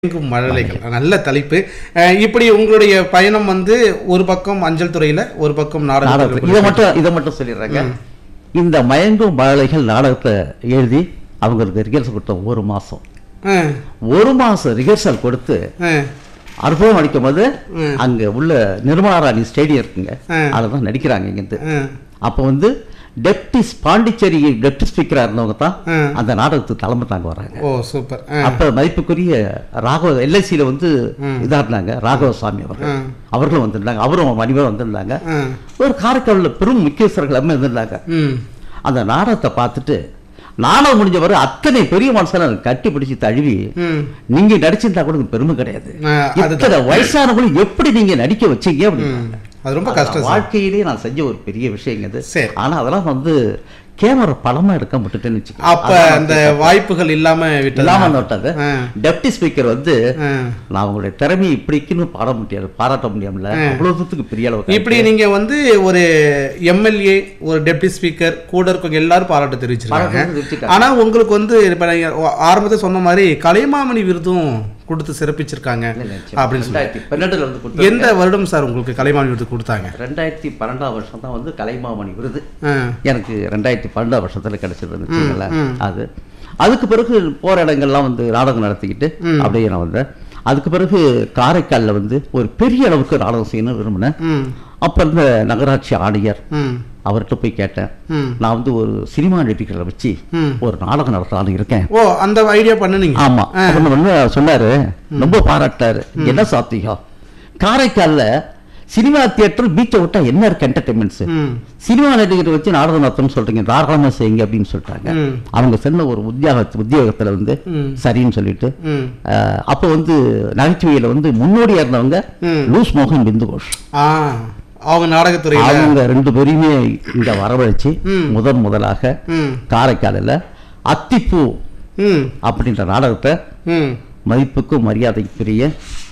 எங்கும் மழலைகள் நல்ல தலைப்பு அஹ், இப்படி உங்களுடைய பயணம் வந்து ஒரு பக்கம் அஞ்சல் துறையில ஒரு பக்கம் நாடகத்தை நாடகத்தில் இதை மட்டும் இதை மட்டும் சொல்லிடுறேங்க இந்த மயங்கும் மழலைகள் நாடகத்தை எழுதி அவங்களுக்கு ரிஹர்சல் கொடுத்தோம் ஒரு மாசம் அஹ், ஒரு மாசம் ரிஹர்சல் கொடுத்து அஹ், அற்புதம் நடிக்கும் போது ம். அங்க உள்ள நிர்மலாராணி ஸ்டேடியம் இருக்குங்க ம். அதில் தான் நடிக்கிறாங்க இங்கேருந்து அஹ், அப்போ வந்து டெப்டி பாண்டிச்சேரி டெப்டி ஸ்பீக்கரா இருந்தவங்க தான் ம். அந்த நாடகத்துக்கு தலைமை தாங்க வராங்க ஓ சூப்பர் அஹ், அப்ப மதிப்புக்குரிய ராகவ எல்ஐசியில் வந்து இதா இருந்தாங்க ராகவ சாமி அவர்கள் ம். அவர்களும் வந்திருந்தாங்க அவரும் மணிவரும் வந்திருந்தாங்க அஹ், ஒரு காரைக்காலில் பெரும் முக்கியஸ்தர்கள் எல்லாமே இருந்திருந்தாங்க ம், அந்த நாடகத்தை பார்த்துட்டு நாடகம் முடிஞ்ச வரை அத்தனை பெரிய மனுஷனை கட்டி பிடிச்சி தழுவி ம். நீங்க நடிச்சிருந்தா கூட உங்களுக்கு பெருமை கிடையாது ஆ, அதுதான். இத்தனை வயசானவங்களும் எப்படி நீங்க நடிக்க வச்சீங்க அப்படின்னு அது ரொம்ப கஷ்டம் சார் வாழ்க்கையிலேயே நான் செஞ்ச ஒரு பெரிய விஷயங்க அது சரி. ஆனா அதெல்லாம் வந்து கேமரா படமா எடுக்க விட்டுட்டேன்னு வச்சுக்கோங்க. அப்ப அதான் அந்த வாய்ப்புகள் இல்லாம விட்டது இல்லாம விட்டது அஹ், டெப்டி ஸ்பீக்கர் வந்து அஹ். நான் அவங்களுடைய திறமையை இப்படிக்குன்னு பாட முடியாது பாராட்ட முடியாமல அவ்வளவு தூரத்துக்கு பெரிய அளவுக்கு இப்படி நீங்க வந்து ஒரு எம்எல்ஏ ஒரு டெப்டி ஸ்பீக்கர் கூட இருக்கவங்க எல்லாரும் பாராட்டு தெரிவிச்சிருக்காங்க பாராட்டு தெரிவிச்சிருக்காங்க. ஆனா உங்களுக்கு வந்து இப்ப நீங்க ஆரம்பத்தில் சொன்ன மாதிரி கலைமாமணி விருதும் கொடுத்து சிறப்பிச்சிருக்காங்க அப்படின்னு சொல்லி ரெண்டாயிரத்தி பன்னெண்டுல வந்து கொடுத்தாங்க. எந்த வருடம் சார் உங்களுக்கு கலைமாமணி விருது கொடுத்தாங்க ரெண்டாயிரத்தி பன்னெண்டாம் வருஷம் தான் வந்து கலைமாமணி விருது அஹ், எனக்கு ரெண்டாயிரத்தி பன்னெண்டாம் வருஷத்துல கிடைச்சதுன்னு வச்சுக்கோங்களேன் அது அதுக்கு பிறகு போற இடங்கள்லாம் வந்து நாடகம் நடத்திக்கிட்டு அப்படியே நான் வந்தேன் அதுக்கு பிறகு காரைக்காலில் வந்து ஒரு பெரிய அளவுக்கு நாடகம் செய்யணும்னு விரும்பினேன் ம், அப்ப இருந்த நகராட்சி ஆணையர் ம், அவர்கிட்ட போய் கேட்டேன் ம். நான் வந்து ஒரு சினிமா நடிகர்களை வச்சு ம். ஒரு நாடகம் நடத்தலாம்னு இருக்கேன் ஓ அந்த ஐடியா பண்ணுனீங்க ஆமா அப்புறம் வந்து சொன்னாரு ரொம்ப பாராட்டாரு என்ன சாத்தியம் காரைக்கால்ல சினிமா தியேட்டர் பீச்சை விட்டா என்ன இருக்கு என்டர்டைன்மெண்ட்ஸ் ம், சினிமா நடிகரை வச்சு நாடகம் நடத்தணும்னு சொல்றீங்க தாராளமா செய்யுங்க அப்படின்னு சொல்லிட்டாங்க ம். அவங்க சொன்ன ஒரு உத்தியோக உத்தியோகத்துல வந்து ம். சரின்னு சொல்லிட்டு ம். அஹ், அப்போ வந்து நகைச்சுவையில வந்து முன்னோடியா இருந்தவங்க ம். லூஸ் மோகன் பிந்து கோஷ் ஆ அவங்க நாடகத்துறையில அவங்க ரெண்டு பேரையுமே இங்க வரவழைச்சு ம். முதன் முதலாக ம், காரைக்காலில் அத்திப்பூ ம், அப்படின்ற நாடகத்தை ம், மதிப்புக்கும் மரியாதைக்குரிய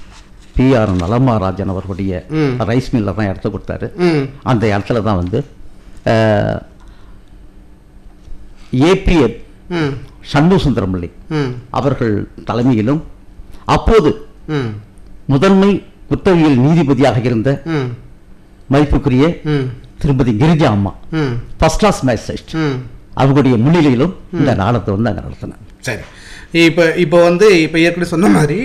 பி ஆர் நலமாராஜன் அவர்களுடைய ம். ரைஸ் மில்ல தான் இடத்த கொடுத்தாரு ம், அந்த இடத்துல தான் வந்து ஏபிஎம் ம், சண்முக சுந்தரமல்லி ம், அவர்கள் தலைமையிலும் அப்போது ம், முதன்மை குற்றவியல் நீதிபதியாக இருந்த ம், மதிப்புக்குரிய ம், திருமதி கிரிஜா அம்மா ம், ஃபர்ஸ்ட் கிளாஸ் மேஜிஸ்ட்ரேட் ம். அவர்களுடைய முன்னிலையிலும் இந்த நாடகத்தை வந்து அங்கே நடத்தினேன் சரி இப்போ இப்போ வந்து இப்போ ஏற்கனவே சொன்ன மாதிரி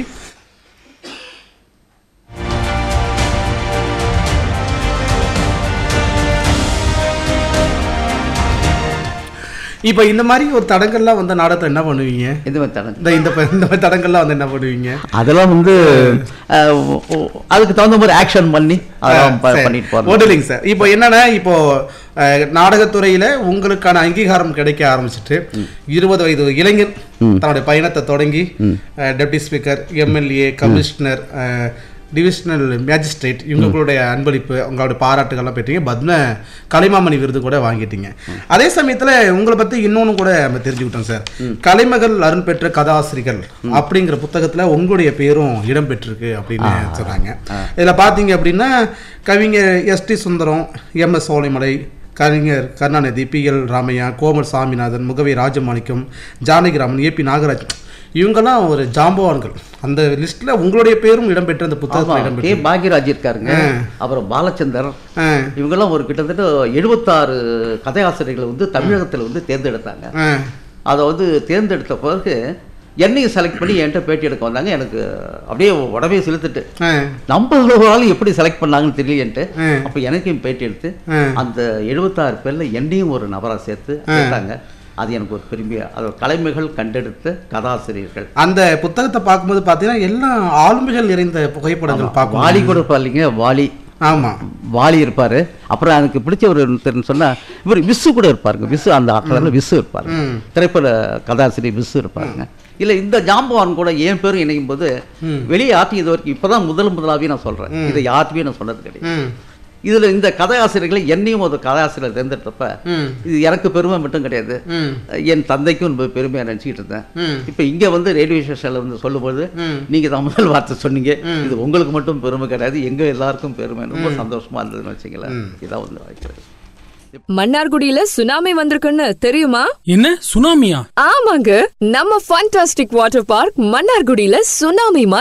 இப்போ இந்த மாதிரி ஒரு தடங்கள்லாம் வந்த நாடகத்தை என்ன பண்ணுவீங்க இந்த மாதிரி தடங்க இந்த இந்த ப- இந்த மாதிரி தடங்கள்லாம் வந்து என்ன பண்ணுவீங்க அதெல்லாம் வந்து அஹ், ஓ- ஓ- அதுக்கு தகுந்த மாதிரி ஆக்ஷன் பண்ணி அதெல்லாம் ப- சரி. பண்ணிட்டு போறோம் ஒண்ணும் இல்லைங்க சார் இப்போ என்னன்னா இப்போ அஹ், நாடகத்துறையில உங்களுக்கான அங்கீகாரம் கிடைக்க ஆரம்பிச்சிட்டு இருபது வயது இளைஞர் தன்னுடைய பயணத்தை தொடங்கி அஹ், டெப்டி ஸ்பீக்கர் எம்எல்ஏ கமிஷனர் அஹ், டிவிஷனல் மேஜிஸ்ட்ரேட் இவங்களுடைய அன்பளிப்பு உங்களுடைய பாராட்டுகள்லாம் பெற்றீங்க பத்ம கலைமாமணி விருது கூட வாங்கிட்டீங்க அதே சமயத்துல உங்களை பத்தி இன்னொன்னு கூட நம்ம தெரிஞ்சுக்கிட்டோம் சார் கலைமகள் அருள் பெற்ற கதாசிரிகள் அப்படிங்கிற புத்தகத்துல உங்களுடைய பேரும் இடம் பெற்றிருக்கு அப்படின்னு சொன்னாங்க இதுல பாத்தீங்க அப்படின்னா கவிஞர் S T Sundaram M S Solaimalai கவிஞர் Karunanidhi P L Ramaiah Komal Saminathan Mugavi Rajamanickam Janakiraman AP Nagaraj இவங்கெல்லாம் ஒரு ஜாம்பவான்கள் அந்த லிஸ்ட்ல உங்களுடைய பேரும் இடம்பெற்ற அந்த புத்தகத்தில் கே இடம்பெற்று பாக்யராஜ் இருக்காருங்க அப்புறம் பாலச்சந்தர் ஆ, இவங்கெல்லாம் ஒரு கிட்டத்தட்ட எழுபத்தாறு கதையாசிரியர்களை வந்து தமிழகத்துல வந்து தேர்ந்தெடுத்தாங்க ஆ, அதை வந்து தேர்ந்தெடுத்த பிறகு என்னையும் செலக்ட் பண்ணி என்கிட்ட பேட்டி எடுக்க வந்தாங்க எனக்கு அப்படியே உடவே செலுத்துட்டு ஆ, நம்ம இவ்வளவு எப்படி செலக்ட் பண்ணாங்கன்னு தெரியலன்ட்டு ஆ. அப்போ எனக்கும் பேட்டி எடுத்து ஆ. அந்த எழுபத்தாறு பேர்ல என்னையும் ஒரு நபரா சேர்த்து சேர்த்தாங்க அது எனக்கு ஒரு பெருமைய அது கலைமைகள் கண்டெடுத்த கதாசிரியர்கள் அந்த புத்தகத்தை பார்க்கும்போது பார்த்தீங்கன்னா எல்லாம் ஆளுமைகள் நிறைந்த புகைப்படங்கள் பார்க்கும் வாலி கூட இருப்பார் இல்லைங்க வாலி ஆமா வாலி இருப்பாரு அப்புறம் எனக்கு பிடிச்ச ஒரு ஒருத்தர்னு சொன்னா இவர் விசு கூட இருப்பாருங்க விசு அந்த ஆக்களில் விசு இருப்பாரு ம். திரைப்பட கதாசிரியர் விசு இருப்பாருங்க இல்ல இந்த ஜாம்பவான் கூட என் பேரும் இணையும் போது வெளியே யார்ட்டும் இது வரைக்கும் இப்பதான் முதல் முதலாவே நான் சொல்றேன் இதை யார்ட்டுமே நான் சொன்னது கிடையாது ம் இதுல இந்த கதையாசிரியர்களை என்னையும் ஒரு கதையாசிரியர் தேர்ந்தெடுத்தப்ப ம் இது எனக்கு பெருமை மட்டும் கிடையாது ம் என் தந்தைக்கும் ரொம்ப பெருமையா நினைச்சிட்டு இருந்தேன் ம் இப்ப இங்க வந்து ரேடியோ ஸ்டேஷன்ல வந்து சொல்லும்போது ம். நீங்க தான் முதல் வார்த்தை சொன்னீங்க இது உங்களுக்கு மட்டும் பெருமை கிடையாது எங்க எல்லாருக்கும் பெருமை ரொம்ப சந்தோஷமா இருந்ததுன்னு வச்சுங்களேன் இதான் வந்து வாய்க்கிறது மன்னார்குடியில சுனாமி வந்திருக்குன்னு தெரியுமா என்ன சுனாமியா ஆமாங்க நம்ம ஃபண்டாஸ்டிக் வாட்டர் பார்க் மன்னார்குடியில சுனாமி